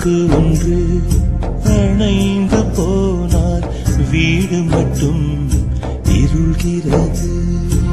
விளக்கு ஒன்று அணைந்து போனால் வீடு மட்டும் இருள்கிறது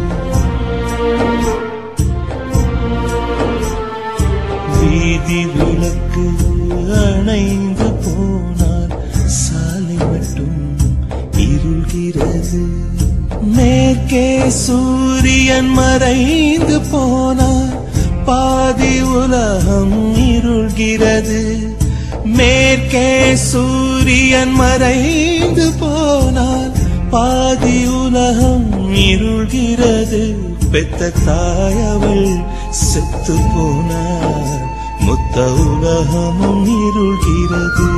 வீதி விளக்கு அணைந்து போனால் சாலை மட்டும் இருள்கிறது மேற்கே சூரியன் மறைந்து போனால் பாதி உலகம் இருள்கிறது மேற்கே சூரியன் மறைந்து போனால் பாதி உலகம் இருள்கிறது பெத்த தாயவள் செத்து போனார் மொத்த உலகமும் இருள்கிறது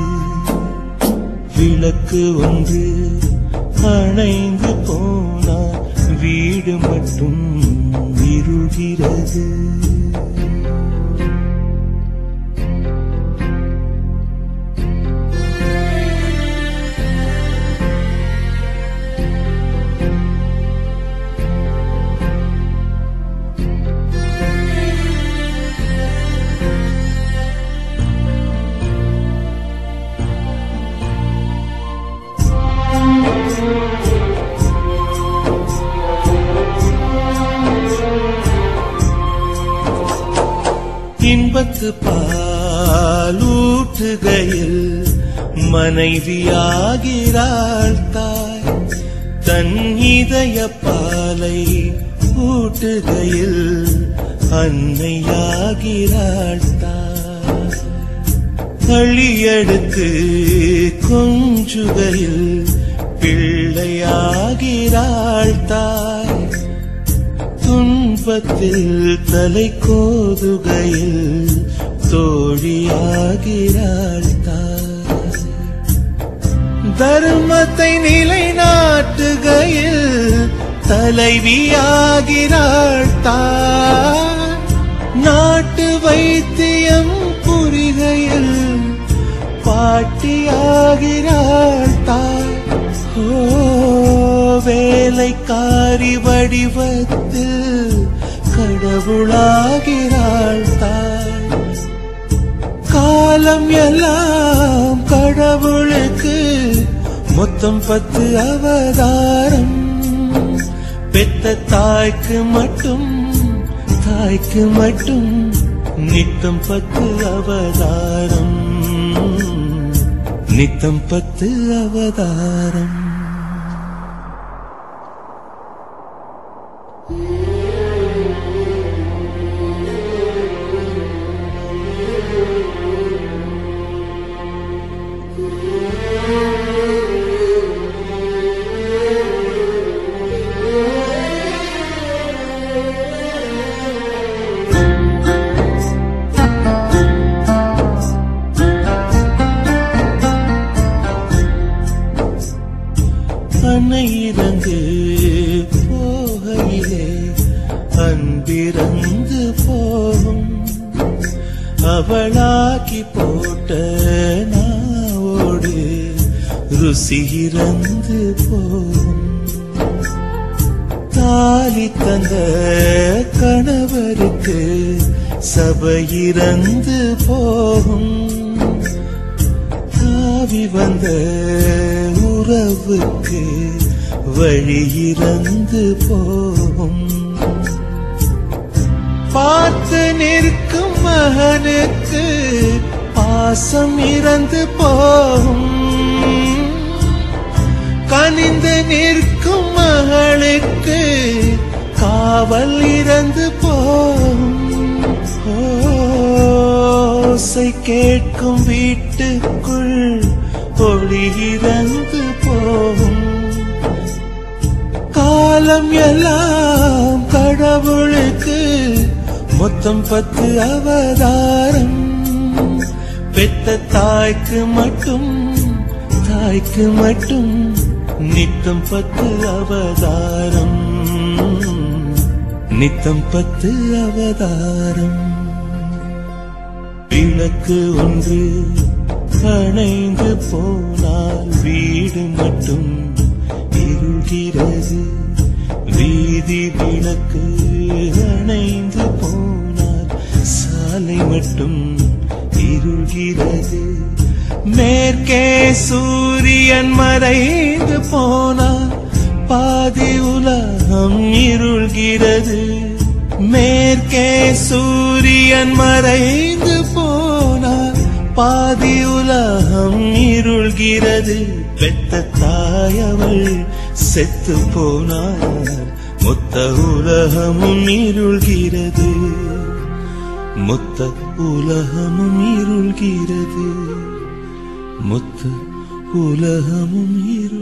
விளக்கு ஒன்று அணைந்து போனால் வீடு மட்டும் இருள்கிறது இன்பத்து பாலூட்டுகையில் மனைவியாகிறாள் தாய் தன் இதய பாலை ஊட்டுகையில் அன்னையாகிறாள் தாய் களியெடுத்து கொஞ்சுகையில் பிள்ளையாகிறாள் தாய் துன்பத்தில் தலை கோதுகையில் தோழியாகிறாள் தாய் தர்மத்தை நிலைநாட்டுகையில் தலைவியாகிறாள் தாய் நாட்டு வைத்தியம் புரிகையில் பாட்டியாகிறாள் தாய் ஓ வேலைக்காரி வடிவத்தில் கடவுளாகிறாள் தாய் காலம் எல்லாம் கடவுளுக்கு மொத்தம் பத்து அவதாரம் பெத்த தாய்க்கு மட்டும் தாய்க்கு மட்டும் நித்தம் பத்து அவதாரம் நித்தம் பத்து அவதாரம் அன்னை இறந்து போகையிலே அன்பிறந்து போகும் அவளாக்கி போட்ட நாவோடு ருசி இறந்து போகும் தாலி தந்த கணவருக்கு சபை இறந்து போகும் தாவி வந்த உறவுக்கு வழி இறந்து போகும் பார்த்து நிற்கும் மகனுக்கு பாசம் இறந்து போகும் கனிந்து நிற்கும் மகளுக்கு காவல் இறந்து போகும் ஓசை கேட்கும் வீட்டுக்குள் ஒளி இறந்து போகும் காலம் எல்லாம் கடவுளுக்கு மொத்தம் பத்து அவதாரம் பெத்த தாய்க்கு மட்டும் தாய்க்கு மட்டும் நித்தம் பத்து அவதாரம் நித்தம் பத்து அவதாரம் விளக்கு ஒன்று அணைந்து போனால் வீடு மட்டும் இருள்கிறது வீதி விளக்கு அணைந்து போனால் சாலை மட்டும் இருள்கிறது மேற்கே சூரியன் மறைந்து போனார் பாதி உலகம் இருள்கிறது மேற்கே சூரியன் மறைந்து போனார் பாதி உலகம் இருள்கிறது பெத்த தாயவள் செத்து போனார் மொத்த உலகமும் இருள்கிறது மொத்த உலகமும் இருள்கிறது மொத்த உலகமும் இருள்